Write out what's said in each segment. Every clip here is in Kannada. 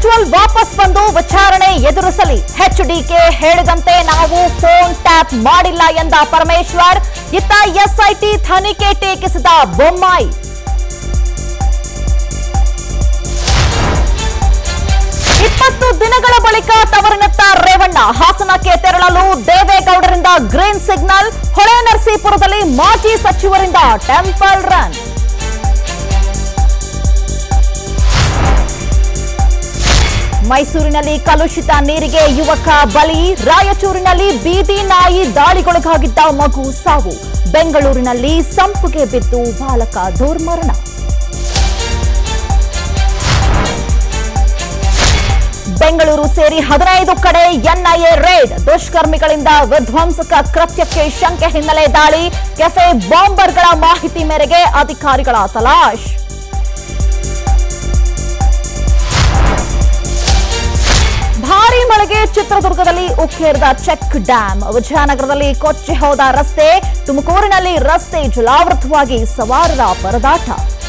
ವರ್ಚುವಲ್ ವಾಪಸ್ ಬಂದು ವಿಚಾರಣೆ ಎದುರಿಸಲಿ ಎಚ್ಡಿಕೆ ಹೇಳಿದಂತೆ ನಾವು ಫೋನ್ ಟ್ಯಾಪ್ ಮಾಡಿಲ್ಲ ಎಂದ ಪರಮೇಶ್ವರ್ ಇತ್ತ ಎಸ್ಐಟಿ ತನಿಖೆ ಟೀಕಿಸಿದ ಬೊಮ್ಮಾಯಿ ಇಪ್ಪತ್ತು ದಿನಗಳ ಬಳಿಕ ತವರಿನತ್ತ ರೇವಣ್ಣ ಹಾಸನಕ್ಕೆ ತೆರಳಲು ದೇವೇಗೌಡರಿಂದ ಗ್ರೀನ್ ಸಿಗ್ನಲ್ ಹೊಳೆ ನರಸೀಪುರದಲ್ಲಿ ಮಾಜಿ ಸಚಿವರಿಂದ ಟೆಂಪಲ್ ರನ್ ಮೈಸೂರಿನಲ್ಲಿ ಕಲುಷಿತ ನೀರಿಗೆ ಯುವಕ ಬಲಿ ರಾಯಚೂರಿನಲ್ಲಿ ಬೀದಿ ನಾಯಿ ದಾಳಿಗೊಳಗಾಗಿದ್ದ ಮಗು ಸಾವು ಬೆಂಗಳೂರಿನಲ್ಲಿ ಸಂಪಿಗೆ ಬಿದ್ದು ಬಾಲಕ ದುರ್ಮರಣ ಬೆಂಗಳೂರು ಸೇರಿ ಹದಿನೈದು ಕಡೆ ಎನ್ಐಎ ರೇಡ್ ದುಷ್ಕರ್ಮಿಗಳಿಂದ ವಿಧ್ವಂಸಕ ಕೃತ್ಯಕ್ಕೆ ಶಂಕೆ ಹಿನ್ನೆಲೆ ದಾಳಿ ಕೆಫೆ ಬಾಂಬರ್ಗಳ ಮಾಹಿತಿ ಮೇರೆಗೆ ಅಧಿಕಾರಿಗಳ ತಲಾಶ್ ಭಾರೀ ಮಳೆಗೆ ಚಿತ್ರದುರ್ಗದಲ್ಲಿ ಉಕ್ಕೇರಿದ ಚೆಕ್ ಡ್ಯಾಂ ವಿಜಯನಗರದಲ್ಲಿ ಕೊಚ್ಚಿ ಹೋದ ರಸ್ತೆ ತುಮಕೂರಿನಲ್ಲಿ ರಸ್ತೆ ಜಲಾವೃತವಾಗಿ ಸವಾರರ ಪರದಾಟ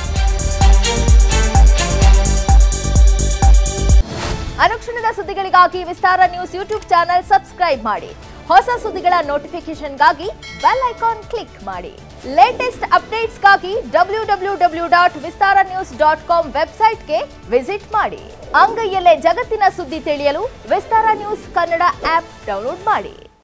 ಅನುಕ್ಷಣದ ಸುದ್ದಿಗಳಿಗಾಗಿ Vistara news YouTube channel subscribe ಮಾಡಿ ಹೊಸ ಸುದ್ದಿಗಳ ನೋಟಿಫಿಕೇಶನ್ಗಾಗಿ ಬೆಲ್ ಐಕಾನ್ ಕ್ಲಿಕ್ ಮಾಡಿ ಲೇಟೆಸ್ಟ್ ಅಪ್ಡೇಟ್ಸ್ಗಾಗಿ W W W dot Vistara news dot com ವೆಬ್ಸೈಟ್ಗೆ ವಿಸಿಟ್ ಮಾಡಿ ಅಂಗೈಯಲ್ಲೇ ಜಗತ್ತಿನ ಸುದ್ದಿ ತಿಳಿಯಲು Vistara news Kannada app download ಮಾಡಿ